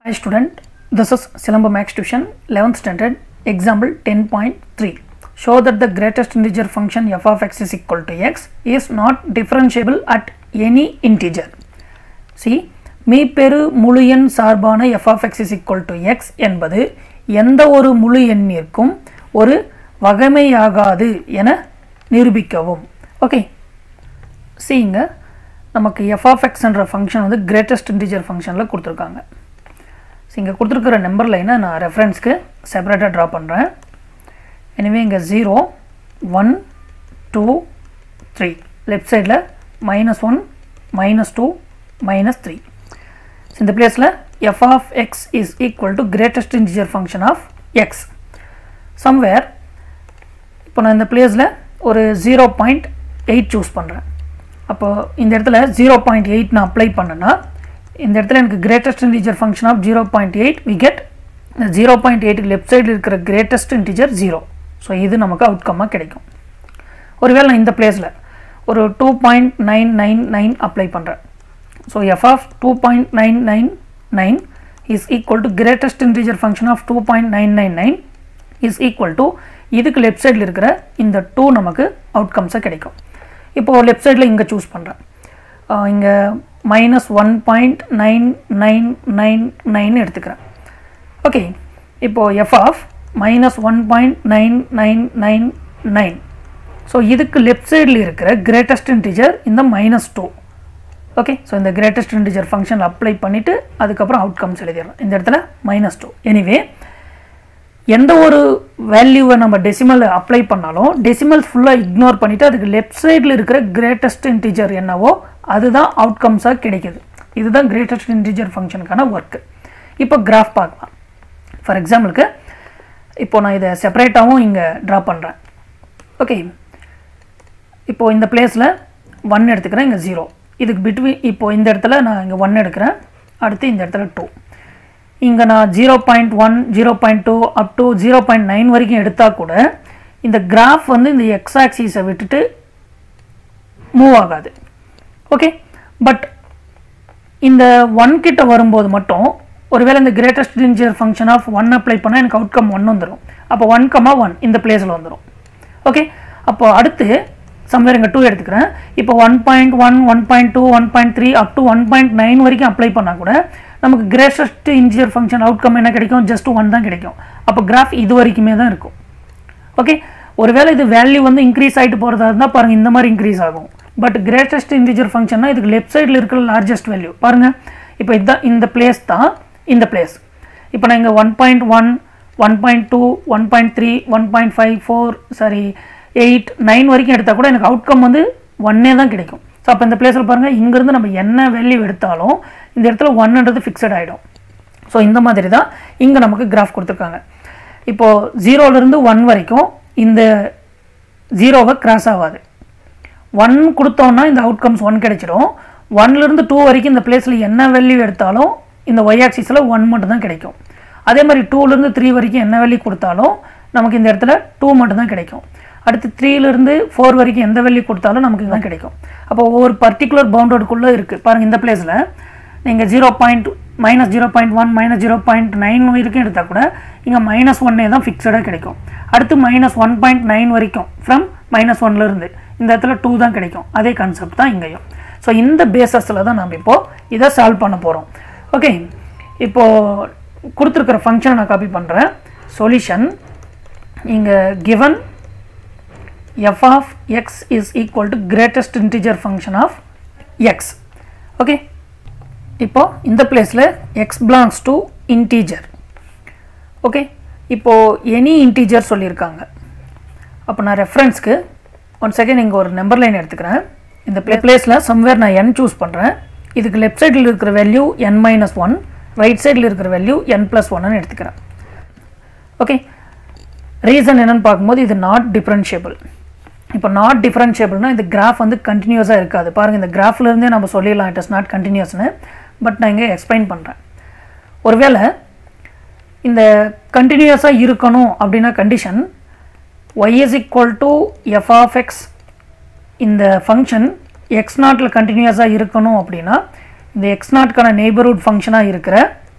Hi student, this is Silamba Max Tuition 11th standard example 10.3. Show that the greatest integer function f of x is equal to x is not differentiable at any integer. See, மீப்பெரு முழு எண் சார்பான f of x is equal to x என்பது எந்த ஒரு முழு எண்ணிற்கும் ஒரு வகைமையாகாது என நிரூபிக்கவும் ஓகே சீங்க நமக்கு எஃப் ஆஃப் எக்ஸ்ன்ற ஃபங்க்ஷன் வந்து கிரேட்டஸ்ட் இன்டிஜர் ஃபங்க்ஷனில் கொடுத்துருக்காங்க ஸோ இங்கே கொடுத்துருக்குற நம்பர் லைனை நான் ரெஃபரன்ஸ்க்கு செப்பரேட்டாக ட்ரா பண்ணுறேன் எனவே இங்கே zero one two three left சைடில் minus one minus two minus three so இந்த பிளேஸில் F of X is equal to greatest integer function of X somewhere இப்போ நான் இந்த பிளேஸில் ஒரு ஜீரோ பாயிண்ட் எயிட் சூஸ் பண்ணுறேன் அப்போ இந்த இடத்துல ஜீரோ பாயிண்ட் எயிட் நான் அப்ளை பண்ணேன்னா இந்த இடத்துல எனக்கு greatest integer function of zero point eight we get zero point எயிட்டுக்கு லெஃப்ட் சைடில் இருக்கிற கிரேட்டஸ்ட் இன்டிஜர் ஜீரோ ஸோ இது நமக்கு அவுட்கம்மாக கிடைக்கும் ஒருவேளை நான் இந்த பிளேஸில் ஒரு two point nine nine nine apply பண்ணுறேன் so F of two point nine nine nine is equal to greatest integer function of two point nine nine nine is equal to இதுக்கு லெஃப்ட் சைடில் இருக்கிற இந்த டூ நமக்கு அவுட்கம்ஸாக கிடைக்கும் இப்போது left சைடில் இங்கே சூஸ் பண்ணுறேன் இங்கே minus one point nine nine nine nine எடுத்துக்கிறேன் ஓகே இப்போது F of minus one point nine nine nine nine so இதுக்கு லெஃப்ட் சைடில் இருக்கிற கிரேட்டஸ்ட் இன்டிஜர் இந்த மைனஸ் டூ ஓகே ஸோ இந்த கிரேட்டஸ்ட் இன்டிஜர் ஃபங்க்ஷன் அப்ளை பண்ணிவிட்டு அதுக்கப்புறம் அவுட்கம்ஸ் எழுதிடலாம் இந்த இடத்துல மைனஸ் டூ எனிவே எந்த ஒரு வேல்யூவை நம்ம டெசிமல் அப்ளை பண்ணாலும் டெசிமல்ஸ் ஃபுல்லாக இக்னோர் பண்ணிவிட்டு அதுக்கு லெஃப்ட் சைடில் இருக்கிற கிரேட்டஸ்ட் இன்டிஜர் என்னவோ அதுதான் அவுட்கம்ஸாக கிடைக்குது இதுதான் கிரேட்டஸ்ட் இன்டிஜர் ஃபங்க்ஷனுக்கான ஒர்க்கு இப்போ கிராஃப் பார்க்கலாம் ஃபார் எக்ஸாம்பிளுக்கு இப்போ நான் இதை செப்பரேட்டாகவும் இங்கே ட்ரா பண்ணுறேன் ஓகே இப்போது இந்த பிளேஸில் ஒன் எடுத்துக்கிறேன் இங்கே ஜீரோ இதுக்கு பிட்வீன் இப்போது இந்த இடத்துல நான் இங்கே ஒன் எடுக்கிறேன் அடுத்து இந்த இடத்துல டூ இங்கே நான் zero point one zero point two up to zero point nine வரைக்கும் எடுத்தால் கூட இந்த கிராஃப் வந்து இந்த எக்ஸ் ஆக்சிஸை விட்டுட்டு மூவ் ஆகாது ஓகே பட் இந்த ஒன் கிட்ட வரும்போது மட்டும் ஒருவேளை இந்த greatest integer function of one apply பண்ணால் எனக்கு அவுட்கம் ஒன் வந்துடும் அப்போ ஒன் கமா ஒன் இந்த பிளேஸில் வந்துடும் ஓகே அப்போ அடுத்து சம்வேர் இங்கே டூ எடுத்துக்கிறேன் இப்போ one point one one point two one point three up to one point nine வரைக்கும் அப்ளை பண்ணால் கூட நமக்கு கிரேட்டஸ்ட் இன்ஜியர் ஃபங்க்ஷன் அவுட்கம் என்ன கிடைக்கும் ஜஸ்ட் ஒன் தான் கிடைக்கும் அப்போ கிராஃப் இது வரைக்குமே தான் இருக்கும் ஓகே ஒருவேளை இது வேல்யூ வந்து இன்க்ரீஸ் ஆகிட்டு போகிறதா இருந்தால் பாருங்கள் இந்த மாதிரி இன்க்ரீஸ் ஆகும் பட் கிரேட்டஸ்ட் இன்டிஜர் ஃபங்க்ஷன்னா இதுக்கு லெஃப்ட் சைடில் இருக்கிற லார்ஜஸ்ட் வேல்யூ பாருங்கள் இப்போ இதுதான் இந்த பிளேஸ் தான் இந்த பிளேஸ் இப்போ நான் இங்கே one point one one point two one point three one point five four sorry eight nine வரைக்கும் எடுத்தால் கூட எனக்கு அவுட்கம் வந்து ஒன்னே தான் கிடைக்கும் ஸோ அப்போ இந்த பிளேஸில் பாருங்கள் இங்கேருந்து நம்ம என்ன வேல்யூ எடுத்தாலும் இந்த இடத்துல ஒன்ன்றது ஃபிக்ஸட் ஆகிடும் ஸோ இந்த மாதிரி தான் இங்கே நமக்கு கிராஃப் கொடுத்துருக்காங்க இப்போது ஜீரோலேருந்து ஒன் வரைக்கும் இந்த ஜீரோவை கிராஸ் ஆகாது ஒன் கொடுத்தோன்னா இந்த அவுட்கம்ஸ் ஒன் கிடைச்சிடும் ஒன்லேருந்து டூ வரைக்கும் இந்த பிளேஸில் என்ன வேல்யூ எடுத்தாலும் இந்த ஒய் ஆக்சிஸில் ஒன் மட்டும் தான் கிடைக்கும் அதே மாதிரி டூலேருந்து த்ரீ வரைக்கும் என்ன வேல்யூ கொடுத்தாலும் நமக்கு இந்த இடத்துல டூ மட்டும் தான் கிடைக்கும் அடுத்து த்ரீலேருந்து ஃபோர் வரைக்கும் எந்த வேல்யூ கொடுத்தாலும் நமக்கு இதுதான் கிடைக்கும் அப்போ ஒவ்வொரு பர்டிகுலர் பவுண்டோடுக்குள்ளே இருக்குது பாருங்கள் இந்த பிளேஸில் நீங்கள் zero point minus zero point one minus zero point nine வரைக்கும் எடுத்தால் கூட இங்கே மைனஸ் ஒன்னே தான் ஃபிக்ஸடாக கிடைக்கும் அடுத்து மைனஸ் ஒன் பாயிண்ட் நைன் வரைக்கும் ஃப்ரம் மைனஸ் ஒன்லேருந்து இந்த இடத்துல டூ தான் கிடைக்கும் அதே கான்செப்ட் தான் இங்கேயும் ஸோ இந்த பேசஸில் தான் நம்ம இப்போது இதை சால்வ் பண்ண போகிறோம் ஓகே இப்போது கொடுத்துருக்கிற ஃபங்க்ஷனை நான் காப்பி பண்ணுறேன் சொல்யூஷன் இங்கே given F of X is equal to greatest integer function of X okay இப்போது இந்த பிளேஸில் X belongs to integer okay இப்போது எனி இன்டீஜர் சொல்லியிருக்காங்க அப்போ நான் ரெஃபரன்ஸ்க்கு ஒன் செகண்ட் இங்கே ஒரு நம்பர் லைன் எடுத்துக்கிறேன் இந்த ப்ளே பிளேஸில் சம்வேர் நான் என் சூஸ் பண்ணுறேன் இதுக்கு லெஃப்ட் சைடில் இருக்கிற value N minus one right சைடில் இருக்கிற வேல்யூ என் ப்ளஸ் ஒன்னு எடுத்துக்கிறேன் ஓகே ரீசன் என்னென்னு பார்க்கும்போது இது நாட் டிஃப்ரென்ஷியபிள் இப்போ நாட் டிஃப்ரென்ஷியபிள்னா இந்த கிராஃப் வந்து கண்டினியூஸாக இருக்காது பாருங்கள் இந்த கிராஃப்லேருந்தே நம்ம சொல்லிடலாம் இட் இஸ் நாட் கண்டினியூஸ்னு பட் நான் இங்கே எக்ஸ்பிளைன் பண்ணுறேன் ஒருவேளை இந்த கண்டினியூஸாக இருக்கணும் அப்படின்னா condition Y is equal to F of X இந்த ஃபங்க்ஷன் எக்ஸ் நாட்டில் கண்டினியூஸாக இருக்கணும் அப்படின்னா இந்த எக்ஸ் நாட்கான நெய்பர்ஹுட் ஃபங்க்ஷனாக இருக்கிற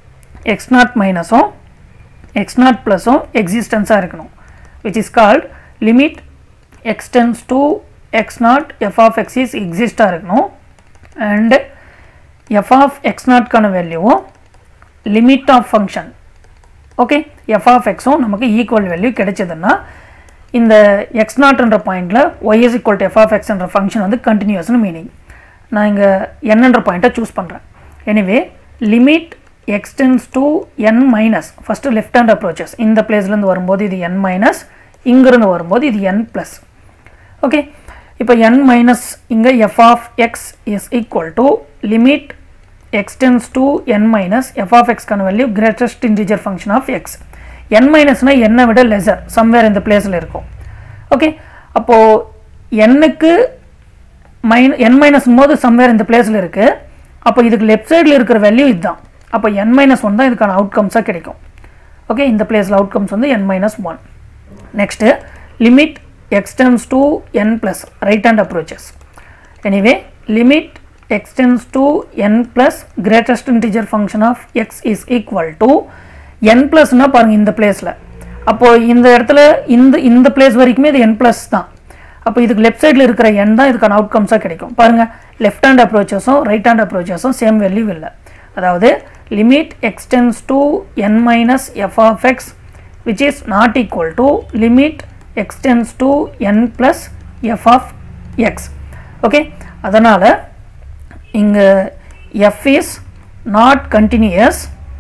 எக்ஸ் நாட் மைனஸும் எக்ஸ் நாட் ப்ளஸும் எக்ஸிஸ்டன்ஸாக இருக்கணும் which is called limit X tends to X naught F of X is எக்ஸிஸ்டாக இருக்கணும் அண்ட் எஃப் ஆஃப் எக்ஸ் நாட்கான வேல்யூவும் limit of function okay F of எக்ஸும் நமக்கு ஈக்குவல் வேல்யூ கிடைச்சதுன்னா இந்த எக்ஸ் நாட்ன்ற பாயிண்டில் Y is equal to F of எக்ஸ்ன்ற ஃபங்க்ஷன் வந்து கண்டினியூஸ்னு மீனிங் நான் இங்கே என்னன்ற பாயிண்ட்டை சூஸ் பண்ணுறேன் anyway limit X tends to N minus first left hand approaches இந்த பிளேஸ்லேருந்து வரும்போது இது என் மைனஸ் இங்கிருந்து வரும்போது இது என் ப்ளஸ் ஓகே இப்போ என் மைனஸ் இங்கே F of X is equal to limit X tends to N minus F of எக்ஸ்க்கான value greatest integer function of X N மைனஸ்னால் என்னை விட லெசர் சம்வேர் இந்த பிளேஸில் இருக்கும் ஓகே அப்போது என்னுக்கு மைன் என் மைனஸ் போது சம்வேர் இந்த பிளேஸில் இருக்குது அப்போ இதுக்கு லெஃப்ட் சைடில் இருக்கிற வேல்யூ இதுதான் அப்போ என் மைனஸ் ஒன் தான் இதுக்கான அவுட்கம்ஸாக கிடைக்கும் ஓகே இந்த பிளேஸில் அவுட்கம்ஸ் வந்து N minus one next limit X tends to N plus right hand approaches anyway limit X tends to N plus greatest integer function of X is equal to N ப்ளஸ்னால் பாருங்கள் இந்த பிளேஸில் அப்போது இந்த இடத்துல இந்த இந்த பிளேஸ் வரைக்குமே இது என் ப்ளஸ் தான் அப்போ இதுக்கு லெஃப்ட் சைடில் இருக்கிற என் தான் இதுக்கான அவுட்கம்ஸாக கிடைக்கும் பாருங்கள் லெஃப்ட் ஹேண்ட் அப்ரோச்சஸும் ரைட் ஹேண்ட் அப்ரோச்சஸும் சேம் வேல்யூ இல்லை அதாவது limit X tends to N minus F of X which is not equal to limit X tends to N plus F of X okay அதனால் இங்கே F is not continuous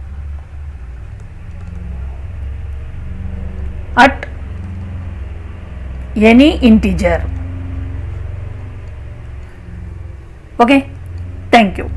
at any integer okay thank you